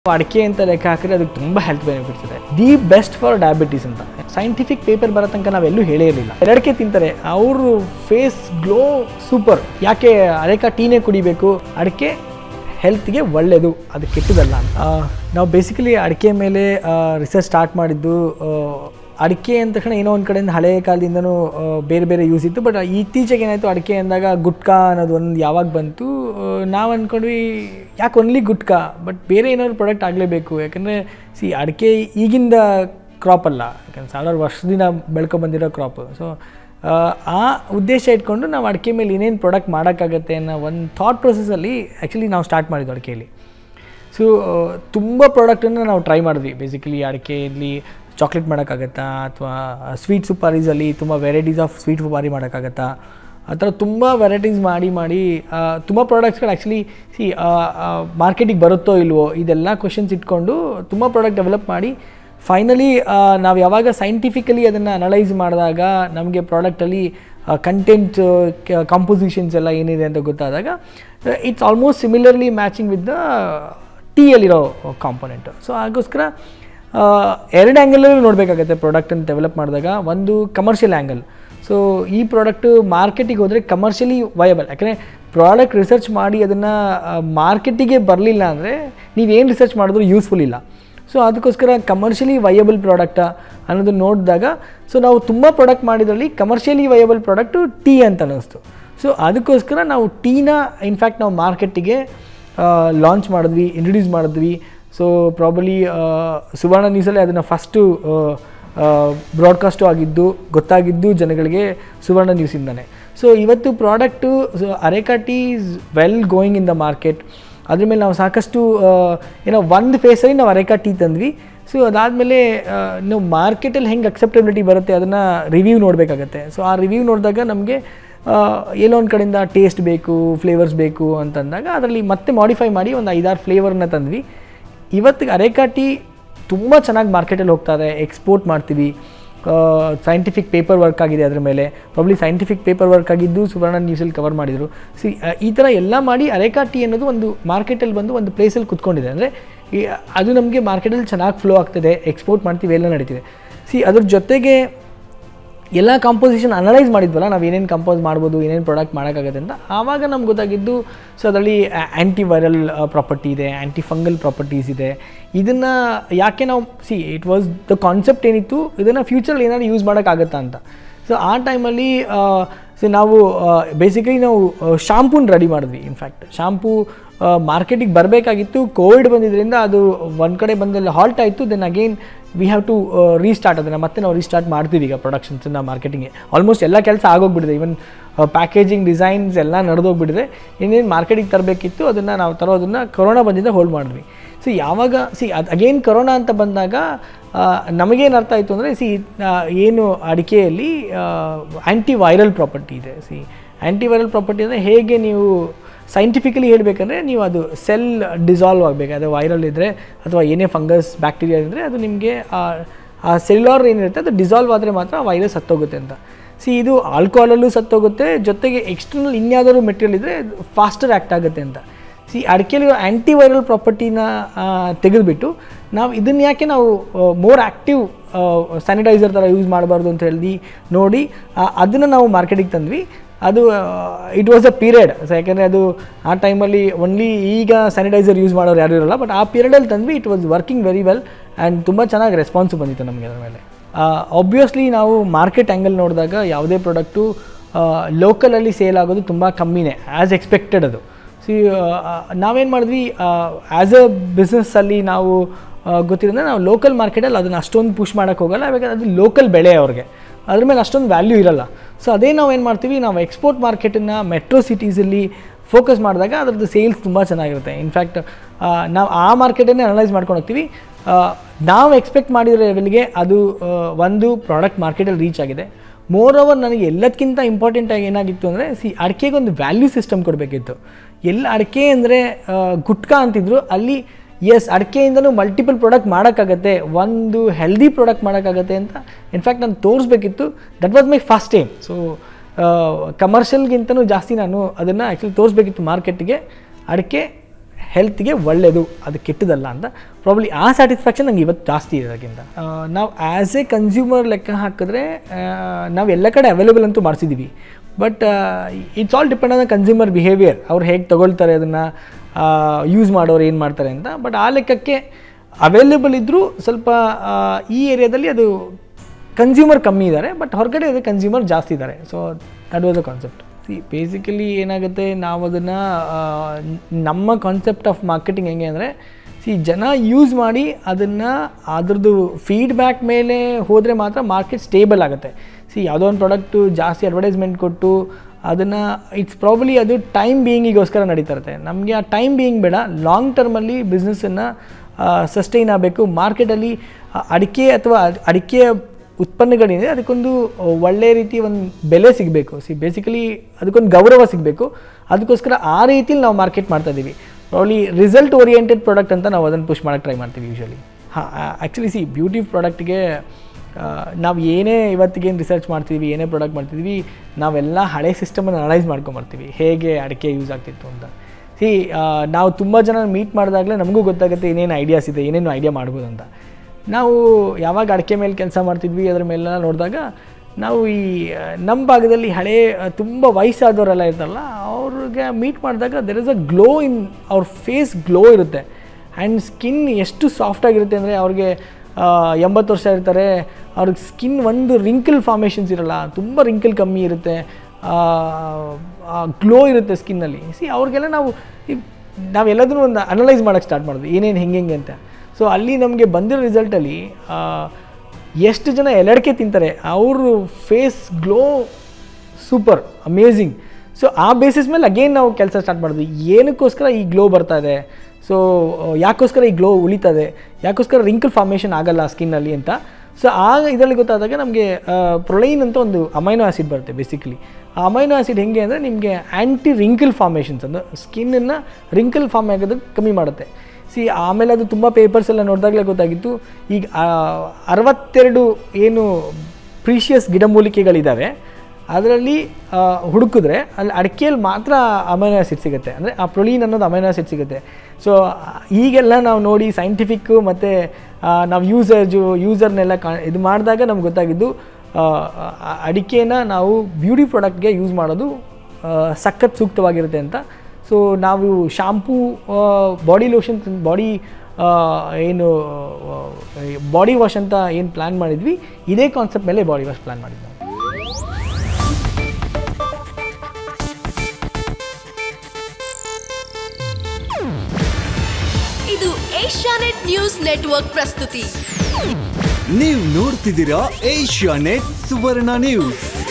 ಅಡಿಕೆ ಅಂತ ಲೆಕ್ಕ ಹಾಕಿದ್ರೆ ಅದಕ್ಕೆ ತುಂಬ ಹೆಲ್ತ್ ಬೆನಿಫಿಟ್ಸ್ ಇದೆ ದಿ ಬೆಸ್ಟ್ ಫಾರ್ ಡಯಾಬಿಟೀಸ್ ಅಂತ ಸೈಂಟಿಫಿಕ್ ಪೇಪರ್ ಬರೋ ತನಕ ನಾವೆಲ್ಲೂ ಹೇಳೇ ಇರಲಿಲ್ಲ ಎರಡಕ್ಕೆ ತಿಂತಾರೆ ಅವರು ಫೇಸ್ ಗ್ಲೋ ಸೂಪರ್ ಯಾಕೆ ಅರೇಕ ಟೀನೇ ಕುಡಿಬೇಕು ಅಡಿಕೆ ಹೆಲ್ತ್ಗೆ ಒಳ್ಳೆಯದು ಅದು ಕೆಟ್ಟದಲ್ಲ ಅಂತ ಆ, ನಾವು ಬೇಸಿಕಲಿ ಅಡಿಕೆ ಮೇಲೆ ರಿಸರ್ಚ್ ಸ್ಟಾರ್ಟ್ ಮಾಡಿದ್ದು ಆ, ಅಡಿಕೆ ಅಂದ ತಕ್ಷಣ ಏನೋ ಒಂದು ಕಡೆಯಿಂದ ಹಳೆಯ ಕಾಲದಿಂದನೂ ಆ, ಬೇರೆ ಬೇರೆ ಯೂಸ್ ಇತ್ತು ಬಟ್ ಇತ್ತೀಚೆಗೆ ಏನಾಯಿತು ಅಡಿಕೆ ಅಂದಾಗ ಗುಟ್ಕಾ ಅನ್ನೋದು ಒಂದು ಯಾವಾಗ ಬಂತು ಆ, ನಾವು ಅಂದ್ಕೊಂಡ್ವಿ ಯಾಕೆ ಒನ್ಲಿ ಗುಟ್ಕಾ ಬಟ್ ಬೇರೆ ಏನಾದ್ರು ಪ್ರಾಡಕ್ಟ್ ಆಗಲೇಬೇಕು ಯಾಕಂದರೆ ಸಿ ಅಡಿಕೆ ಈಗಿಂದ ಕ್ರಾಪ್ ಅಲ್ಲ ಯಾಕಂದ್ರೆ ಸಾವಿರಾರು ವರ್ಷದಿಂದ ಬೆಳ್ಕೊಬಂದಿರೋ ಕ್ರಾಪ್ ಸೊ ಆ ಉದ್ದೇಶ ಇಟ್ಕೊಂಡು ನಾವು ಅಡಿಕೆ ಮೇಲೆ ಏನೇನು ಪ್ರಾಡಕ್ಟ್ ಮಾಡೋಕ್ಕಾಗತ್ತೆ ಅನ್ನೋ ಒಂದು ಥಾಟ್ ಪ್ರೊಸೆಸಲ್ಲಿ ಆ್ಯಕ್ಚುಲಿ ನಾವು ಸ್ಟಾರ್ಟ್ ಮಾಡಿದ್ದು ಅಡಿಕೆಯಲ್ಲಿ ಸೊ ತುಂಬ ಪ್ರಾಡಕ್ಟನ್ನು ನಾವು ಟ್ರೈ ಮಾಡಿದ್ವಿ ಬೇಸಿಕಲಿ ಅಡಿಕೆಯಲ್ಲಿ ಚಾಕ್ಲೇಟ್ ಮಾಡೋಕ್ಕಾಗತ್ತಾ ಅಥವಾ ಸ್ವೀಟ್ ಸುಪಾರೀಸಲ್ಲಿ ತುಂಬ ವೆರೈಟೀಸ್ ಆಫ್ ಸ್ವೀಟ್ ಸುಪಾರಿ ಮಾಡೋಕ್ಕಾಗತ್ತಾ ಆ ಥರ ತುಂಬ ವೆರೈಟೀಸ್ ಮಾಡಿ ಮಾಡಿ ತುಂಬ ಪ್ರಾಡಕ್ಟ್ಸ್ಗಳು ಆ್ಯಕ್ಚುಲಿ ಸಿ ಮಾರ್ಕೆಟಿಗೆ ಬರುತ್ತೋ ಇಲ್ವೋ ಇದೆಲ್ಲ ಕ್ವಶನ್ಸ್ ಇಟ್ಕೊಂಡು ತುಂಬ ಪ್ರಾಡಕ್ಟ್ ಡೆವಲಪ್ ಮಾಡಿ ಫೈನಲಿ ನಾವು ಯಾವಾಗ ಸೈಂಟಿಫಿಕಲಿ ಅದನ್ನು ಅನಲೈಸ್ ಮಾಡಿದಾಗ ನಮಗೆ ಪ್ರಾಡಕ್ಟಲ್ಲಿ ಕಂಟೆಂಟ್ ಕಾಂಪೋಸಿಷನ್ಸ್ ಎಲ್ಲ ಏನಿದೆ ಅಂತ ಗೊತ್ತಾದಾಗ it's almost similarly matching with the ಟೀಯಲ್ಲಿರೋ ಕಾಂಪೊನೆಂಟು ಸೊ ಅದಕ್ಕೋಸ್ಕರ ಎರಡು ಆ್ಯಂಗಲಲ್ಲೂ ನೋಡಬೇಕಾಗತ್ತೆ ಪ್ರಾಡಕ್ಟನ್ನು ಡೆವಲಪ್ ಮಾಡಿದಾಗ ಒಂದು ಕಮರ್ಷಿಯಲ್ ಆ್ಯಂಗಲ್ ಸೊ ಈ ಪ್ರಾಡಕ್ಟು ಮಾರ್ಕೆಟಿಗೆ ಹೋದರೆ ಕಮರ್ಷಿಯಲಿ ವಯಬಲ್ ಯಾಕಂದರೆ ಪ್ರಾಡಕ್ಟ್ ರಿಸರ್ಚ್ ಮಾಡಿ ಅದನ್ನು ಮಾರ್ಕೆಟಿಗೆ ಬರಲಿಲ್ಲ ಅಂದರೆ ನೀವೇನು ರಿಸರ್ಚ್ ಮಾಡಿದ್ರು ಯೂಸ್ಫುಲ್ ಇಲ್ಲ ಸೊ ಅದಕ್ಕೋಸ್ಕರ ಕಮರ್ಷಿಯಲಿ ವಯಬಲ್ ಪ್ರಾಡಕ್ಟಾ ಅನ್ನೋದನ್ನ ನೋಡಿದಾಗ ಸೊ ನಾವು ತುಂಬ ಪ್ರಾಡಕ್ಟ್ ಮಾಡಿದ್ರಲ್ಲಿ ಕಮರ್ಷಿಯಲಿ ವಯಬಲ್ ಪ್ರಾಡಕ್ಟು ಟೀ ಅಂತ ಅನ್ನಿಸ್ತು ಸೊ ಅದಕ್ಕೋಸ್ಕರ ನಾವು ಟೀನ ಇನ್ಫ್ಯಾಕ್ಟ್ ನಾವು ಮಾರ್ಕೆಟಿಗೆ ಲಾಂಚ್ ಮಾಡಿದ್ವಿ ಇಂಟ್ರೊಡ್ಯೂಸ್ ಮಾಡಿದ್ವಿ ಸೊ ಪ್ರಾಬಲಿ ಸುವರ್ಣ ನ್ಯೂಸಲ್ಲಿ ಅದನ್ನು ಫಸ್ಟು ಬ್ರಾಡ್ಕಾಸ್ಟು ಆಗಿದ್ದು ಗೊತ್ತಾಗಿದ್ದು ಜನಗಳಿಗೆ ಸುವರ್ಣ ನ್ಯೂಸಿಂದನೇ ಸೊ ಇವತ್ತು product areca tea is well going in the market ಅದ್ರ ಮೇಲೆ ನಾವು ಸಾಕಷ್ಟು ಆ, ಏನೋ ಒಂದು ಫೇಸಲ್ಲಿ ನಾವು ಅರೇಕಾ ಟೀ ತಂದ್ವಿ ಸೊ ಅದಾದಮೇಲೆ ನಾವು ಮಾರ್ಕೆಟಲ್ಲಿ ಹೆಂಗೆ ಅಕ್ಸೆಪ್ಟಬಿಲಿಟಿ ಬರುತ್ತೆ ಅದನ್ನು ರಿವ್ಯೂ ನೋಡಬೇಕಾಗತ್ತೆ ಸೊ ಆ ರಿವ್ಯೂ ನೋಡಿದಾಗ ನಮಗೆ ಎಲ್ಲೋ ಒಂದು ಕಡೆಯಿಂದ ಟೇಸ್ಟ್ ಬೇಕು ಫ್ಲೇವರ್ಸ್ ಬೇಕು ಅಂತಂದಾಗ ಅದರಲ್ಲಿ ಮತ್ತೆ ಮಾಡಿಫೈ ಮಾಡಿ ಒಂದು ಐದಾರು ಫ್ಲೇವರ್ನ ತಂದ್ವಿ ಇವತ್ತಿಗೆ ಅರೇಕಾ ಟೀ ತುಂಬ ಚೆನ್ನಾಗಿ ಮಾರ್ಕೆಟಲ್ಲಿ ಹೋಗ್ತಾ ಇದೆ ಎಕ್ಸ್ಪೋರ್ಟ್ ಮಾಡ್ತೀವಿ ಸೈಂಟಿಫಿಕ್ ಪೇಪರ್ ವರ್ಕ್ ಆಗಿದೆ ಅದ್ರ ಮೇಲೆ ಪ್ರಾಬ್ಲಿ ಸೈಂಟಿಫಿಕ್ ಪೇಪರ್ ವರ್ಕ್ ಆಗಿದ್ದು ಸುವರ್ಣ ನ್ಯೂಸಲ್ಲಿ ಕವರ್ ಮಾಡಿದರು ಸಿ ಈ ಥರ ಎಲ್ಲ ಮಾಡಿ ಅರೇಕಾ ಟೀ ಅನ್ನೋದು ಒಂದು ಮಾರ್ಕೆಟಲ್ಲಿ ಬಂದು ಒಂದು ಪ್ಲೇಸಲ್ಲಿ ಕುತ್ಕೊಂಡಿದೆ ಅಂದರೆ ಅದು ನಮಗೆ ಮಾರ್ಕೆಟಲ್ಲಿ ಚೆನ್ನಾಗಿ ಫ್ಲೋ ಆಗ್ತಿದೆ ಎಕ್ಸ್ಪೋರ್ಟ್ ಮಾಡ್ತೀವಿ ಎಲ್ಲ ನಡೀತಿದೆ ಸಿ ಅದ್ರ ಜೊತೆಗೆ ಎಲ್ಲ ಕಾಂಪೋಸಿಷನ್ ಅನಲೈಸ್ ಮಾಡಿದ್ವಲ್ಲ ನಾವು ಏನೇನು ಕಂಪೋಸ್ ಮಾಡ್ಬೋದು ಏನೇನು ಪ್ರಾಡಕ್ಟ್ ಮಾಡೋಕ್ಕಾಗುತ್ತೆ ಅಂತ ಆವಾಗ ನಮ್ಗೆ ಗೊತ್ತಾಗಿದ್ದು ಸೊ ಅದರಲ್ಲಿ ಆ್ಯಂಟಿ ವೈರಲ್ ಪ್ರಾಪರ್ಟಿ ಇದೆ ಆ್ಯಂಟಿ ಫಂಗಲ್ ಪ್ರಾಪರ್ಟೀಸ್ ಇದೆ ಇದನ್ನು ಯಾಕೆ ನಾವು see it was the concept ಏನಿತ್ತು ಇದನ್ನು ಫ್ಯೂಚರಲ್ಲಿ ಏನಾದ್ರು ಯೂಸ್ ಮಾಡೋಕ್ಕಾಗತ್ತಾ ಅಂತ ಸೊ ಆ ಟೈಮಲ್ಲಿ ಸೊ ನಾವು ಬೇಸಿಕಲಿ ನಾವು ಶಾಂಪೂನ ರೆಡಿ ಮಾಡಿದ್ವಿ ಇನ್ಫ್ಯಾಕ್ಟ್ ಶಾಂಪೂ ಮಾರ್ಕೆಟಿಗೆ ಬರಬೇಕಾಗಿತ್ತು ಕೋವಿಡ್ ಬಂದಿದ್ದರಿಂದ ಅದು ಒಂದು ಕಡೆ ಬಂದಲ್ಲಿ ಹಾಲ್ಟ್ ಆಯಿತು then again we have to restart ಅದನ್ನು ಮತ್ತೆ ನಾವು ರೀಸ್ಟಾರ್ಟ್ ಮಾಡ್ತೀವಿ ಈಗ ಪ್ರೊಡಕ್ಷನ್ಸನ್ನ ಮಾರ್ಕೆಟಿಂಗ್ಗೆ ಆಲ್ಮೋಸ್ಟ್ ಎಲ್ಲ ಕೆಲಸ ಆಗೋಗ್ಬಿಟ್ಟಿದೆ ಈವನ್ ಪ್ಯಾಕೇಜಿಂಗ್ ಡಿಸೈನ್ಸ್ ಎಲ್ಲ ನಡೆದೋಗ್ಬಿಟ್ಟಿದೆ ಇನ್ನೇನು ಮಾರ್ಕೆಟಿಗೆ ತರಬೇಕಿತ್ತು ಅದನ್ನು ನಾವು ತರೋದನ್ನು ಕೊರೋನಾ ಬಂದಿದ್ದ ಹೋಲ್ಡ್ ಮಾಡಿದ್ವಿ ಸೊ ಯಾವಾಗ ಸಿ ಅದು ಅಗೇನ್ ಕೊರೋನಾ ಅಂತ ಬಂದಾಗ ಆ, ನಮಗೇನು ಅರ್ಥ ಆಯಿತು ಅಂದರೆ ಸಿ ಏನು ಅಡಿಕೆಯಲ್ಲಿ ಆ್ಯಂಟಿ ವೈರಲ್ ಪ್ರಾಪರ್ಟಿ ಇದೆ ಸಿ ಆ್ಯಂಟಿ ವೈರಲ್ ಪ್ರಾಪರ್ಟಿ ಅಂದರೆ ಹೇಗೆ ನೀವು ಸೈಂಟಿಫಿಕಲಿ ಹೇಳಬೇಕಂದ್ರೆ ನೀವು ಅದು ಸೆಲ್ ಡಿಸಾಲ್ವ್ ಆಗಬೇಕು ಅದು ವೈರಲ್ ಇದ್ದರೆ ಅಥವಾ ಏನೇ ಫಂಗಸ್ ಬ್ಯಾಕ್ಟೀರಿಯಾ ಇದ್ದರೆ ಅದು ನಿಮಗೆ ಆ ಸೆಲ್ಯುಲಾರ್ ಏನಿರುತ್ತೆ ಅದು ಡಿಸಾಲ್ವ್ ಆದರೆ ಮಾತ್ರ ವೈರಸ್ ಸತ್ತೋಗುತ್ತೆ ಅಂತ ಸಿ ಇದು ಆಲ್ಕೋಹಾಲಲ್ಲೂ ಸತ್ತೋಗುತ್ತೆ ಜೊತೆಗೆ ಎಕ್ಸ್ಟರ್ನಲ್ ಇನ್ಯಾವುದಾದ್ರು ಮೆಟೀರಿಯಲ್ ಇದ್ದರೆ ಫಾಸ್ಟರ್ ಆ್ಯಕ್ಟ್ ಆಗುತ್ತೆ ಅಂತ ಸಿ ಅಡಿಕೆಲಿ ಆ್ಯಂಟಿ ವೈರಲ್ ಪ್ರಾಪರ್ಟಿನ ತೆಗೆದುಬಿಟ್ಟು ನಾವು ಇದನ್ನು ಯಾಕೆ ನಾವು ಮೋರ್ ಆ್ಯಕ್ಟಿವ್ ಸ್ಯಾನಿಟೈಸರ್ ಥರ ಯೂಸ್ ಮಾಡಬಾರ್ದು ಅಂತ ಹೇಳಿ ನೋಡಿ ಅದನ್ನು ನಾವು ಮಾರ್ಕೆಟಿಗೆ ತಂದ್ವಿ ಅದು it was a period so ಯಾಕೆಂದರೆ ಅದು ಆ ಟೈಮಲ್ಲಿ ಓನ್ಲಿ ಈಗ ಸ್ಯಾನಿಟೈಸರ್ ಯೂಸ್ ಮಾಡೋರು ಯಾರೂ ಇರಲ್ಲ ಬಟ್ ಆ ಪೀರಿಯಡಲ್ಲಿ ತಂದ್ವಿ it was working very well and ತುಂಬ ಚೆನ್ನಾಗಿ ರೆಸ್ಪಾನ್ಸು ಬಂದಿತ್ತು ನಮಗೆ ಅದರ ಮೇಲೆ ಆಬ್ವಿಯಸ್ಲಿ ನಾವು ಮಾರ್ಕೆಟ್ ಆ್ಯಂಗಲ್ ನೋಡಿದಾಗ ಯಾವುದೇ ಪ್ರಾಡಕ್ಟು ಲೋಕಲಲ್ಲಿ ಸೇಲ್ ಆಗೋದು ತುಂಬ ಕಮ್ಮಿನೇ ಆ್ಯಸ್ ಎಕ್ಸ್ಪೆಕ್ಟೆಡ್ ಅದು ಸಿ ನಾವೇನು ಮಾಡಿದ್ವಿ ಆ್ಯಸ್ ಅ ಬಿಸ್ನೆಸ್ಸಲ್ಲಿ ನಾವು ಗೊತ್ತಿರೋದ್ರೆ ನಾವು ಲೋಕಲ್ ಮಾರ್ಕೆಟಲ್ಲಿ ಅದನ್ನು ಅಷ್ಟೊಂದು ಪುಷ್ ಮಾಡೋಕ್ಕೆ ಹೋಗಲ್ಲ ಯಾಕಂದರೆ ಅದು ಲೋಕಲ್ ಬೆಳೆ ಅವ್ರಿಗೆ ಅದ್ರ ಮೇಲೆ ಅಷ್ಟೊಂದು ವ್ಯಾಲ್ಯೂ ಇರಲ್ಲ ಸೊ ಅದೇ ನಾವು ಏನು ಮಾಡ್ತೀವಿ ನಾವು ಎಕ್ಸ್ಪೋರ್ಟ್ ಮಾರ್ಕೆಟನ್ನು ಮೆಟ್ರೋ ಸಿಟೀಸಲ್ಲಿ ಫೋಕಸ್ ಮಾಡಿದಾಗ ಅದ್ರದ್ದು ಸೇಲ್ಸ್ ತುಂಬ ಚೆನ್ನಾಗಿರುತ್ತೆ ಇನ್ಫ್ಯಾಕ್ಟ್ ನಾವು ಆ ಮಾರ್ಕೆಟನ್ನೇ ಅನಲೈಸ್ ಮಾಡ್ಕೊಂಡು ಹೋಗ್ತೀವಿ ಆ, ನಾವು ಎಕ್ಸ್ಪೆಕ್ಟ್ ಮಾಡಿರೋ ಲೆವೆಲ್ಗೆ ಅದು ಆ, ಒಂದು ಪ್ರಾಡಕ್ಟ್ ಮಾರ್ಕೆಟಲ್ಲಿ ರೀಚ್ ಆಗಿದೆ ಮೋರ್ ಓವರ್ ನನಗೆ ಎಲ್ಲದಕ್ಕಿಂತ ಇಂಪಾರ್ಟೆಂಟಾಗಿ ಏನಾಗಿತ್ತು ಅಂದರೆ ಸಿ ಅಡಿಕೆಗೆ ಒಂದು ವ್ಯಾಲ್ಯೂ ಸಿಸ್ಟಮ್ ಕೊಡಬೇಕಿತ್ತು ಎಲ್ಲ ಅಡಿಕೆ ಅಂದರೆ ಗುಟ್ಕಾ ಅಂತಿದ್ರು ಅಲ್ಲಿ ಎಸ್ ಅಡಿಕೆಯಿಂದನೂ ಮಲ್ಟಿಪಲ್ ಪ್ರಾಡಕ್ಟ್ ಮಾಡೋಕ್ಕಾಗತ್ತೆ ಒಂದು ಹೆಲ್ದಿ ಪ್ರಾಡಕ್ಟ್ ಮಾಡೋಕ್ಕಾಗತ್ತೆ ಅಂತ ಇನ್ಫ್ಯಾಕ್ಟ್ ನಾನು ತೋರಿಸ್ಬೇಕಿತ್ತು that was my first time so ಕಮರ್ಷಿಯಲ್ಗಿಂತನೂ ಜಾಸ್ತಿ ನಾನು ಅದನ್ನು ಆ್ಯಕ್ಚುಲಿ ತೋರಿಸ್ಬೇಕಿತ್ತು ಮಾರ್ಕೆಟಿಗೆ ಅಡಿಕೆ ಹೆಲ್ತ್ಗೆ ಒಳ್ಳೆಯದು ಅದು ಕೆಟ್ಟದಲ್ಲ ಅಂತ ಪ್ರಾಬ್ಲಿ ಆ ಸ್ಯಾಟಿಸ್ಫ್ಯಾಕ್ಷನ್ ನಂಗೆ ಇವತ್ತು ಜಾಸ್ತಿ ಇದೆ ಅದಕ್ಕಿಂತ ನಾವು ಆ್ಯಸ್ ಎ ಕನ್ಸ್ಯೂಮರ್ ಲೆಕ್ಕ ಹಾಕಿದ್ರೆ ನಾವು ಎಲ್ಲ ಕಡೆ ಅವೈಲೇಬಲ್ ಅಂತೂ ಮಾಡಿಸಿದ್ದೀವಿ but it's all depend on the consumer behaviour ಅವ್ರು ಹೇಗೆ ತೊಗೊಳ್ತಾರೆ ಅದನ್ನು ಯೂಸ್ ಮಾಡೋರು ಏನು ಮಾಡ್ತಾರೆ ಅಂತ ಬಟ್ ಆ ಲೆಕ್ಕಕ್ಕೆ ಅವೈಲೇಬಲ್ ಇದ್ದರೂ ಸ್ವಲ್ಪ ಆ, ಈ ಏರಿಯಾದಲ್ಲಿ ಅದು ಕನ್ಸ್ಯೂಮರ್ ಕಮ್ಮಿ ಇದ್ದಾರೆ ಬಟ್ ಹೊರಗಡೆ ಅದು ಕನ್ಸ್ಯೂಮರ್ ಜಾಸ್ತಿ ಇದ್ದಾರೆ so that was a concept see basically ಏನಾಗುತ್ತೆ ನಾವು ಅದನ್ನು ನಮ್ಮ ಕಾನ್ಸೆಪ್ಟ್ ಆಫ್ ಮಾರ್ಕೆಟಿಂಗ್ ಹೆಂಗೆ ಅಂದರೆ ಸಿ ಜನ ಯೂಸ್ ಮಾಡಿ ಅದನ್ನು ಅದ್ರದ್ದು ಫೀಡ್ಬ್ಯಾಕ್ ಮೇಲೆ ಹೋದರೆ ಮಾತ್ರ ಮಾರ್ಕೆಟ್ ಸ್ಟೇಬಲ್ ಆಗುತ್ತೆ ಸಿ ಯಾವುದೋ ಒಂದು ಪ್ರಾಡಕ್ಟು ಜಾಸ್ತಿ ಅಡ್ವರ್ಟೈಸ್ಮೆಂಟ್ ಕೊಟ್ಟು ಅದನ್ನು ಇಟ್ಸ್ ಪ್ರಾಬಲಿ ಅದು ಟೈಮ್ ಬೀಯಿಂಗಿಗೋಸ್ಕರ ನಡೀತಾ ಇರುತ್ತೆ ನಮಗೆ ಆ ಟೈಮ್ ಬೀಯಿಂಗ್ ಬೇಡ ಲಾಂಗ್ ಟರ್ಮಲ್ಲಿ ಬಿಸ್ನೆಸ್ಸನ್ನು ಸಸ್ಟೈನ್ ಆಗಬೇಕು ಮಾರ್ಕೆಟಲ್ಲಿ ಅಡಿಕೆ ಅಥವಾ ಅಡ್- ಅಡಿಕೆಯ ಉತ್ಪನ್ನಗಳಿದೆ ಅದಕ್ಕೊಂದು ಒಳ್ಳೆ ರೀತಿ ಒಂದು ಬೆಲೆ ಸಿಗಬೇಕು ಸಿ ಬೇಸಿಕಲಿ ಅದಕ್ಕೊಂದು ಗೌರವ ಸಿಗಬೇಕು ಅದಕ್ಕೋಸ್ಕರ ಆ ರೀತಿಲಿ ನಾವು ಮಾರ್ಕೆಟ್ ಮಾಡ್ತಾ ಇದ್ದೀವಿ ಪ್ರಾಬ್ಲಿ ರಿಸಲ್ಟ್ ಓರಿಯೆಂಟೆಡ್ ಪ್ರಾಡಕ್ಟ್ ಅಂತ ನಾವು ಅದನ್ನು ಪುಷ್ ಮಾಡೋಕ್ಕೆ ಟ್ರೈ ಮಾಡ್ತೀವಿ ಯೂಶ್ವಲಿ ಹಾಂ ಆ್ಯಕ್ಚುಲಿ ಸಿ ಬ್ಯೂಟಿ ಪ್ರಾಡಕ್ಟ್ಗೆ ನಾವು ಏನೇ ಇವತ್ತಿಗೇನು ರಿಸರ್ಚ್ ಮಾಡ್ತೀವಿ ಏನೇ ಪ್ರಾಡಕ್ಟ್ ಮಾಡ್ತಿದ್ವಿ ನಾವೆಲ್ಲ ಹಳೆ ಸಿಸ್ಟಮನ್ನು ಅನಲೈಸ್ ಮಾಡ್ಕೊಂಬರ್ತೀವಿ ಹೇಗೆ ಅಡಿಕೆ ಯೂಸ್ ಆಗ್ತಿತ್ತು ಅಂತ ಸಿ ನಾವು ತುಂಬ ಜನ ಮೀಟ್ ಮಾಡಿದಾಗಲೇ ನಮಗೂ ಗೊತ್ತಾಗುತ್ತೆ ಏನೇನು ಐಡಿಯಾಸ್ ಇದೆ ಏನೇನು ಐಡಿಯಾ ಮಾಡ್ಬೋದು ಅಂತ ನಾವು ಯಾವಾಗ ಅಡಿಕೆ ಮೇಲೆ ಕೆಲಸ ಮಾಡ್ತಿದ್ವಿ ಅದ್ರ ಮೇಲೆಲ್ಲ ನೋಡಿದಾಗ ನಾವು ಈ ಆ, ನಮ್ಮ ಭಾಗದಲ್ಲಿ ಹಳೆ ತುಂಬ ವಯಸ್ಸಾದವರೆಲ್ಲ ಇರ್ತಾರಲ್ಲ ಅವ್ರಿಗೆ ಮೀಟ್ ಮಾಡಿದಾಗ there is a glow in ಅವ್ರ ಫೇಸ್ ಗ್ಲೋ ಇರುತ್ತೆ ಆ್ಯಂಡ್ ಸ್ಕಿನ್ ಎಷ್ಟು ಸಾಫ್ಟಾಗಿರುತ್ತೆ ಅಂದರೆ ಅವ್ರಿಗೆ ಆ, ಎಂಬತ್ತು ವರ್ಷ ಇರ್ತಾರೆ ಅವ್ರಿಗೆ ಸ್ಕಿನ್ ಒಂದು ರಿಂಕಲ್ ಫಾರ್ಮೇಷನ್ಸ್ ಇರಲ್ಲ ತುಂಬ ರಿಂಕಲ್ ಕಮ್ಮಿ ಇರುತ್ತೆ ಗ್ಲೋ ಇರುತ್ತೆ ಸ್ಕಿನ್ನಲ್ಲಿ ಸಿ ಅವ್ರಿಗೆಲ್ಲ ನಾವು ಈ- ನಾವೆಲ್ಲದನ್ನೂ ಒಂದು ಅನಲೈಸ್ ಮಾಡೋಕ್ಕೆ ಸ್ಟಾರ್ಟ್ ಮಾಡಿದ್ವಿ ಏನೇನು ಹೆಂಗೆ ಹೆಂಗೆ ಅಂತ ಸೊ ಅಲ್ಲಿ ನಮಗೆ ಬಂದಿರೋ ರಿಸಲ್ಟಲ್ಲಿ ಎಷ್ಟು ಜನ ಎಲಡಿಕೆ ತಿಂತಾರೆ ಅವರು face glow super amazing so ಆ ಬೇಸಿಸ್ ಮೇಲೆ ಅಗೇನ್ ನಾವು ಕೆಲಸ ಸ್ಟಾರ್ಟ್ ಮಾಡಿದ್ವಿ ಏನಕ್ಕೋಸ್ಕರ ಈ ಗ್ಲೋ ಬರ್ತಾ ಇದೆ ಸೊ ಯಾಕೋಸ್ಕರ ಈ ಗ್ಲೋ ಉಳಿತದೆ ಯಾಕೋಸ್ಕರ ರಿಂಕಲ್ ಫಾರ್ಮೇಷನ್ ಆಗಲ್ಲ ಸ್ಕಿನ್ನಲ್ಲಿ ಅಂತ ಸೊ ಆ ಇದರಲ್ಲಿ ಗೊತ್ತಾದಾಗ ನಮಗೆ ಪ್ರೊಲೈನ್ ಅಂತ ಒಂದು ಅಮೈನೋ ಆ್ಯಸಿಡ್ ಬರುತ್ತೆ ಬೇಸಿಕಲಿ ಆ ಅಮೈನೋ ಆ್ಯಸಿಡ್ ಹೆಂಗೆ ಅಂದರೆ ನಿಮಗೆ ಆ್ಯಂಟಿ ರಿಂಕಲ್ ಫಾರ್ಮೇಷನ್ಸ್ ಅಂದರೆ ಸ್ಕಿನ್ನನ್ನು ರಿಂಕಲ್ ಫಾರ್ಮ್ ಆಗೋದಕ್ಕೆ ಕಮ್ಮಿ ಮಾಡುತ್ತೆ ಸಿ ಆಮೇಲೆ ಅದು ತುಂಬ ಪೇಪರ್ಸ್ ಎಲ್ಲ ನೋಡಿದಾಗಲೇ ಗೊತ್ತಾಗಿತ್ತು ಈಗ ಆ, ಅರವತ್ತೆರಡು ಏನು ಪ್ರೀಷಿಯಸ್ ಗಿಡಮೂಲಿಕೆಗಳಿದ್ದಾವೆ ಅದರಲ್ಲಿ ಹುಡುಕಿದ್ರೆ ಅಲ್ಲಿ ಅಡಿಕೆಯಲ್ಲಿ ಮಾತ್ರ ಅಮೈನೋ ಆ್ಯಸಿಡ್ ಸಿಗುತ್ತೆ ಅಂದರೆ ಆ ಪ್ರೊಲೀನ್ ಅನ್ನೋದು ಅಮೈನೋ ಆ್ಯಸಿಡ್ ಸಿಗುತ್ತೆ ಸೊ ಈಗೆಲ್ಲ ನಾವು ನೋಡಿ ಸೈಂಟಿಫಿಕ್ಕು ಮತ್ತು ನಾವು ಯೂಸರ್ಜು ಯೂಸರ್ನೆಲ್ಲ ಕಾ ಇದು ಮಾಡಿದಾಗ ನಮ್ಗೆ ಗೊತ್ತಾಗಿದ್ದು ಆ, ಆ, ಅಡಿಕೆನ ನಾವು ಬ್ಯೂಟಿ ಪ್ರಾಡಕ್ಟ್ಗೆ ಯೂಸ್ ಮಾಡೋದು ಆ, ಸಖತ್ ಸೂಕ್ತವಾಗಿರುತ್ತೆ ಅಂತ ಸೊ ನಾವು ಶಾಂಪೂ ಬಾಡಿ ಲೋಷನ್ ಬಾಡಿ ಏನು ಬಾಡಿ ವಾಶ್ ಅಂತ ಏನು ಪ್ಲ್ಯಾನ್ ಮಾಡಿದ್ವಿ ಇದೇ ಕಾನ್ಸೆಪ್ಟ್ ಮೇಲೆ ಬಾಡಿ ವಾಶ್ ಪ್ಲ್ಯಾನ್ ಮಾಡಿದ್ವಿ ನಾವು ಇದು ಏಷ್ಯಾನೆಟ್ ನ್ಯೂಸ್ ನೆಟ್ವರ್ಕ್ ಪ್ರಸ್ತುತಿ ನೀವು ನೋಡ್ತಿದ್ದೀರಾ ಏಷ್ಯಾ ನೆಟ್ ಸುವರ್ಣ ನ್ಯೂಸ್